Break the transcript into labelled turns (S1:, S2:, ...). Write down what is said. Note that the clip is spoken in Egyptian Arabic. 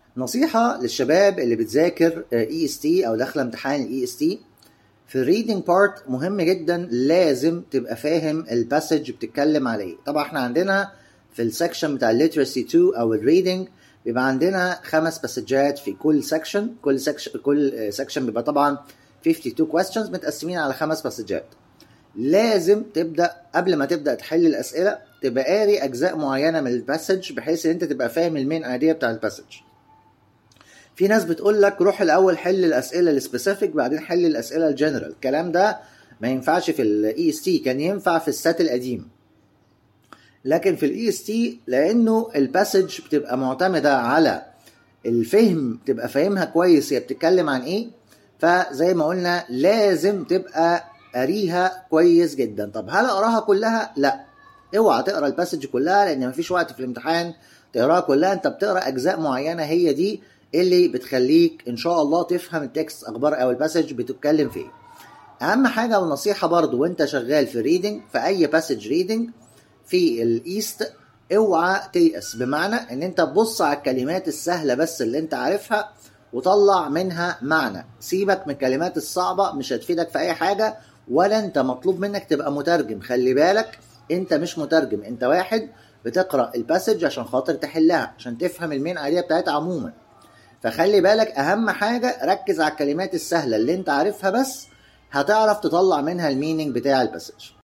S1: نصيحة للشباب اللي بتذاكر اي اس تي او داخله امتحان الاي اس تي في الريدنج بارت مهم جدا لازم تبقى فاهم الباسج بتتكلم عليه طبعا احنا عندنا في السكشن بتاع الليترسي 2 او الريدنج بيبقى عندنا خمس باسجات في كل سكشن كل سكشن كل سكشن بيبقى طبعا 52 questions متقسمين على خمس باسجات لازم تبدا قبل ما تبدا تحل الاسئله تبقى قاري اجزاء معينه من الباسج بحيث ان انت تبقى فاهم المين ايديا بتاع الباسج في ناس بتقول لك روح الاول حل الاسئله السبيسيفيك بعدين حل الاسئله الجنرال الكلام ده ما ينفعش في الاي اس تي كان ينفع في السات القديم لكن في الاي اس تي لانه الباسج بتبقى معتمده على الفهم تبقى فاهمها كويس هي بتتكلم عن ايه فزي ما قلنا لازم تبقى قاريها كويس جدا طب هل اقراها كلها لا اوعى تقرا الباسج كلها لان مفيش وقت في الامتحان تقراها كلها انت بتقرا اجزاء معينه هي دي اللي بتخليك ان شاء الله تفهم التكست اخبار او الباسج بتتكلم فيه اهم حاجه ونصيحه برضو وانت شغال في ريدنج في اي باسج ريدنج في الايست اوعى تيأس بمعنى ان انت تبص على الكلمات السهله بس اللي انت عارفها وطلع منها معنى سيبك من الكلمات الصعبه مش هتفيدك في اي حاجه ولا انت مطلوب منك تبقى مترجم خلي بالك انت مش مترجم انت واحد بتقرا الباسج عشان خاطر تحلها عشان تفهم المين ايديا بتاعتها عموما فخلي بالك اهم حاجه ركز على الكلمات السهله اللي انت عارفها بس هتعرف تطلع منها المينينج بتاع الباسج